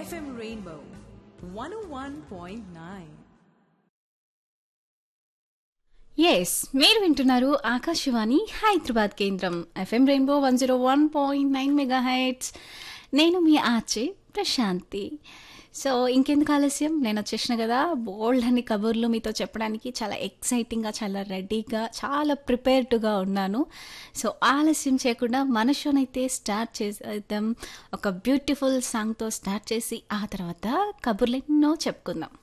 FM Rainbow 101.9. Yes మీరు వింటున్నారు ఆకాశవాణి హైదరాబాద్ కేంద్రం FM rainbow one zero one point nine mega heights నేను మీ ఆచే ప్రశాంతి సో ఇంకెందుకు ఆలస్యం నేను వచ్చేసిన కదా బోల్డ్ అని కబుర్లు మీతో చెప్పడానికి చాలా ఎక్సైటింగ్గా చాలా రెడీగా చాలా ప్రిపేర్డ్గా ఉన్నాను సో ఆలస్యం చేయకుండా మన షోనైతే స్టార్ట్ చేసేద్దాం ఒక బ్యూటిఫుల్ సాంగ్తో స్టార్ట్ చేసి ఆ తర్వాత కబుర్లు ఎన్నో చెప్పుకుందాం